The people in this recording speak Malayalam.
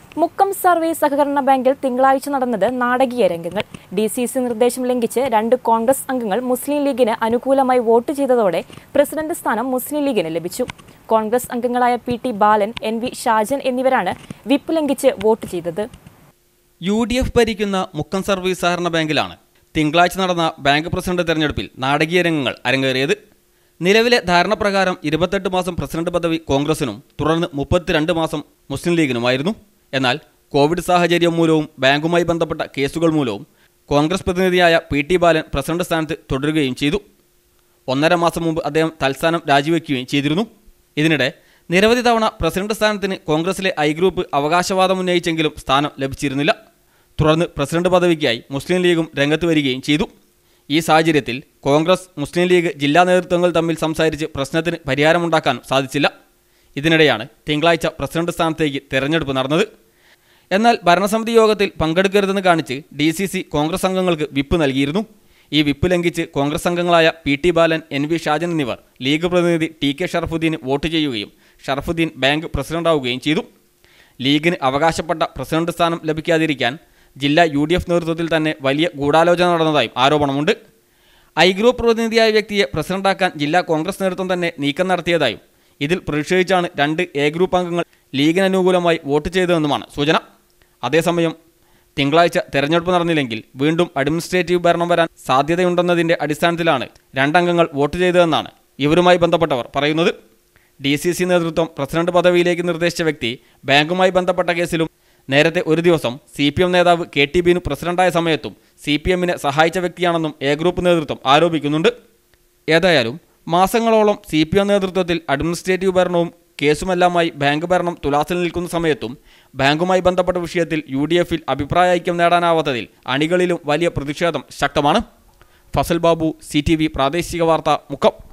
മുക്കം സർവീസ് സഹകരണ ബാങ്കിൽ തിങ്കളാഴ്ച നടന്നത് നാടകീയ രംഗങ്ങൾ ഡി സി സി നിർദ്ദേശം ലംഘിച്ച് രണ്ട് കോൺഗ്രസ് അംഗങ്ങൾ മുസ്ലിം ലീഗിന് അനുകൂലമായി വോട്ട് ചെയ്തതോടെ പ്രസിഡന്റ് സ്ഥാനം മുസ്ലിം ലീഗിന് ലഭിച്ചു കോൺഗ്രസ് അംഗങ്ങളായ P T Balan N V Shajan എന്നിവരാണ് വിപ്പ് ലംഘിച്ച് വോട്ട് ചെയ്തത് യു ഡി എഫ് ഭരിക്കുന്ന മുക്കം സർവീസ് സഹകരണ ബാങ്കിലാണ് തിങ്കളാഴ്ച നടന്ന ബാങ്ക് പ്രസിഡന്റ് തെരഞ്ഞെടുപ്പിൽ നാടകീയ രംഗങ്ങൾ അരങ്ങേറിയത് നിലവിലെ ധാരണപ്രകാരം ഇരുപത്തെട്ട് മാസം പ്രസിഡന്റ് പദവി കോൺഗ്രസിനും തുടർന്ന് മുപ്പത്തിരണ്ട് മാസം മുസ്ലിം ലീഗിനുമായിരുന്നു എന്നാൽ കോവിഡ് സാഹചര്യം മൂലവും ബാങ്കുമായി ബന്ധപ്പെട്ട കേസുകൾ മൂലവും കോൺഗ്രസ് പ്രതിനിധിയായ പി ടി ബാലൻ പ്രസിഡന്റ് സ്ഥാനത്ത് തുടരുകയും ചെയ്തു ഒന്നര മാസം മുമ്പ് അദ്ദേഹം തൽസ്ഥാനം രാജിവെക്കുകയും ചെയ്തിരുന്നു ഇതിനിടെ നിരവധി തവണ പ്രസിഡന്റ് സ്ഥാനത്തിന് കോൺഗ്രസിലെ ഐ ഗ്രൂപ്പ് അവകാശവാദം ഉന്നയിച്ചെങ്കിലും സ്ഥാനം ലഭിച്ചിരുന്നില്ല തുടർന്ന് പ്രസിഡന്റ് പദവിക്കായി മുസ്ലിം ലീഗും രംഗത്ത് വരികയും ചെയ്തു ഈ സാഹചര്യത്തിൽ കോൺഗ്രസ് മുസ്ലിം ലീഗ് ജില്ലാ നേതൃത്വങ്ങൾ തമ്മിൽ സംസാരിച്ച് പ്രശ്നത്തിന് പരിഹാരമുണ്ടാക്കാൻ സാധിച്ചില്ല ഇതിനിടെയാണ് തിങ്കളാഴ്ച പ്രസിഡന്റ് സ്ഥാനത്തേക്ക് തെരഞ്ഞെടുപ്പ് നടന്നത് എന്നാൽ ഭരണസമിതി യോഗത്തിൽ പങ്കെടുക്കരുതെന്ന് കാണിച്ച് ഡി സി സി കോൺഗ്രസ് അംഗങ്ങൾക്ക് വിപ്പ് നൽകിയിരുന്നു ഈ വിപ്പ് ലംഘിച്ച് കോൺഗ്രസ് അംഗങ്ങളായ P T Balan N V Shajan എന്നിവർ ലീഗ് പ്രതിനിധി ടി കെ ഷറഫുദ്ദീന് വോട്ട് ചെയ്യുകയും ഷറഫുദ്ദീൻ ബാങ്ക് പ്രസിഡന്റാവുകയും ചെയ്തു ലീഗിന് അവകാശപ്പെട്ട പ്രസിഡന്റ് സ്ഥാനം ലഭിക്കാതിരിക്കാൻ ജില്ലാ യു ഡി എഫ് നേതൃത്വത്തിൽ തന്നെ വലിയ ഗൂഢാലോചന നടന്നതായും ആരോപണമുണ്ട് ഐ ഗ്രൂപ്പ് പ്രതിനിധിയായ വ്യക്തിയെ പ്രസിഡന്റാക്കാൻ ജില്ലാ കോൺഗ്രസ് നേതൃത്വം തന്നെ നീക്കം നടത്തിയതായും ഇതിൽ പ്രതിഷേധിച്ചാണ് രണ്ട് എ ഗ്രൂപ്പ് അംഗങ്ങൾ ലീഗിന് അനുകൂലമായി വോട്ട് ചെയ്തതെന്നുമാണ് സൂചന അതേസമയം തിങ്കളാഴ്ച തെരഞ്ഞെടുപ്പ് നടന്നില്ലെങ്കിൽ വീണ്ടും അഡ്മിനിസ്ട്രേറ്റീവ് ഭരണം വരാൻ സാധ്യതയുണ്ടെന്നതിന്റെ അടിസ്ഥാനത്തിലാണ് രണ്ടംഗങ്ങൾ വോട്ട് ചെയ്തതെന്നാണ് ഇവരുമായി ബന്ധപ്പെട്ടവർ പറയുന്നത് ഡി സി സി നേതൃത്വം പ്രസിഡന്റ് പദവിയിലേക്ക് നിർദ്ദേശിച്ച വ്യക്തി ബാങ്കുമായി ബന്ധപ്പെട്ട കേസിലും നേരത്തെ ഒരു ദിവസം സി പി എം നേതാവ് കെ ടി ബിനു പ്രസിഡന്റായ സമയത്തും സി പി എമ്മിനെ സഹായിച്ച വ്യക്തിയാണെന്നും എ ഗ്രൂപ്പ് നേതൃത്വം ആരോപിക്കുന്നുണ്ട് ഏതായാലും മാസങ്ങളോളം സി പി എം നേതൃത്വത്തിൽ അഡ്മിനിസ്ട്രേറ്റീവ് ഭരണവും കേസുമെല്ലാമായി ബാങ്ക് ഭരണം തുലാസിൽ നിൽക്കുന്ന സമയത്തും ബാങ്കുമായി ബന്ധപ്പെട്ട വിഷയത്തിൽ യു ഡി എഫിൽ അഭിപ്രായ ഐക്യം നേടാനാവാത്തതിൽ അണികളിലും വലിയ പ്രതിഷേധം ശക്തമാണ് Fasal Babu C T V പ്രാദേശിക വാർത്ത മുക്കം